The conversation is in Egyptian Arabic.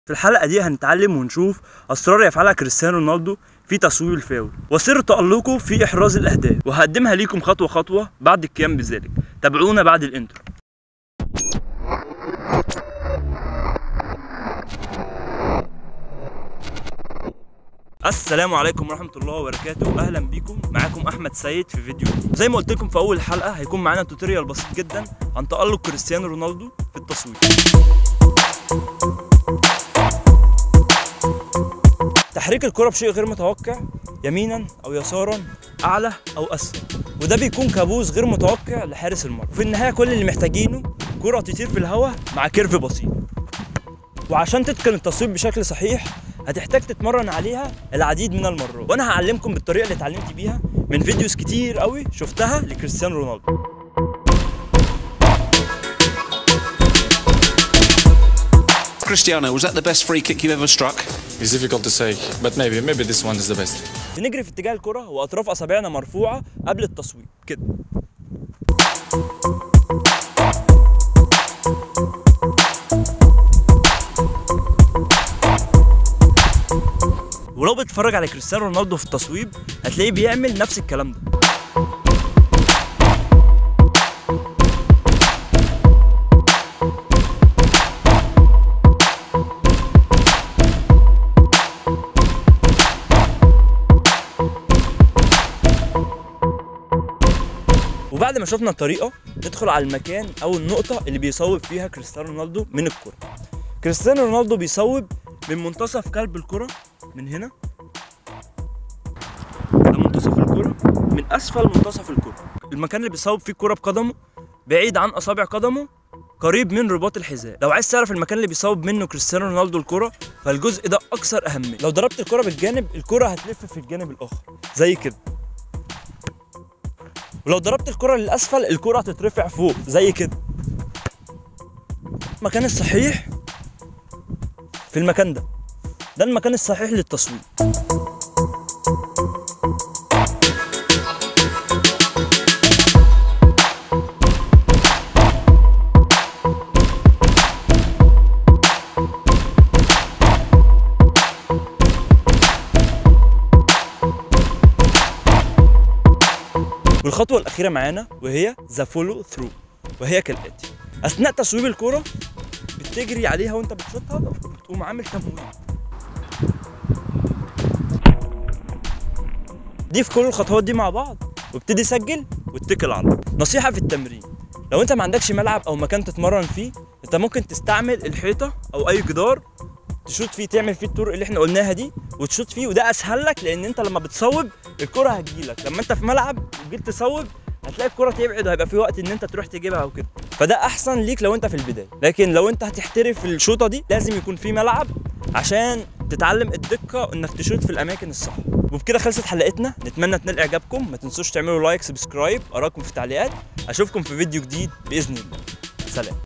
في الحلقة دي هنتعلم ونشوف أسرار يفعلها كريستيانو رونالدو في تصويب الفاول وسر تألقه في إحراز الأهداف وهقدمها ليكم خطوة خطوة بعد القيام بذلك تابعونا بعد الانترو السلام عليكم ورحمة الله وبركاته أهلا بيكم معاكم أحمد سيد في فيديو زي ما قلت لكم في أول حلقة هيكون معانا توتوريال بسيط جدا عن تألق كريستيانو رونالدو في التصوير تحريك الكرة بشيء غير متوقع يمينا او يسارا اعلى او اسفل وده بيكون كابوس غير متوقع لحارس المرمى وفي النهايه كل اللي محتاجينه كرة تطير في الهواء مع كيرف بسيط وعشان تتقن التصويب بشكل صحيح هتحتاج تتمرن عليها العديد من المرات وانا هعلمكم بالطريقه اللي اتعلمت بيها من فيديوز كتير قوي شفتها لكريستيانو رونالدو Cristiano, was that the best free kick you've ever struck? It's difficult to say, but maybe maybe this one is the best. بنجري في اتجاه الكرة واطراف اصابعنا مرفوعه قبل التصويب كده ولو بتتفرج على كريستيانو رونالدو في التصويب هتلاقيه بيعمل نفس الكلام ده وبعد ما شفنا الطريقه ندخل على المكان او النقطه اللي بيصوب فيها كريستيانو رونالدو من الكره كريستيانو رونالدو بيصوب من منتصف قلب الكره من هنا ده منتصف الكره من اسفل منتصف الكره المكان اللي بيصوب فيه الكره بقدمه بعيد عن اصابع قدمه قريب من رباط الحذاء لو عايز تعرف المكان اللي بيصوب منه كريستيانو رونالدو الكره فالجزء ده اكثر اهميه لو ضربت الكره بالجانب الكره هتلف في الجانب الاخر زي كده ولو ضربت الكرة للأسفل الكرة هتترفع فوق زي كده المكان الصحيح في المكان ده ده المكان الصحيح للتصوير والخطوة الأخيرة معانا وهي ذا فولو ثرو وهي كالآتي أثناء تصويب الكرة بتجري عليها وأنت بتشوطها بتقوم عامل تمويه ضيف كل الخطوات دي مع بعض وابتدي سجل واتكل على الله نصيحة في التمرين لو انت ما عندكش ملعب او مكان تتمرن فيه انت ممكن تستعمل الحيطة او اي جدار تشوط فيه تعمل فيه الطرق اللي احنا قلناها دي وتشوط فيه وده اسهل لك لان انت لما بتصوب الكرة هتجيلك لما انت في ملعب وجيت تصوب هتلاقي الكرة تبعد وهيبقى في وقت ان انت تروح تجيبها وكده فده احسن ليك لو انت في البداية لكن لو انت هتحترف في الشوطة دي لازم يكون في ملعب عشان تتعلم الدقة انك تشوط في الاماكن الصح وبكده خلصت حلقتنا نتمنى تنال اعجابكم ما تنسوش تعملوا لايك سبسكرايب اراكم في التعليقات اشوفكم في فيديو جديد باذن الله سلام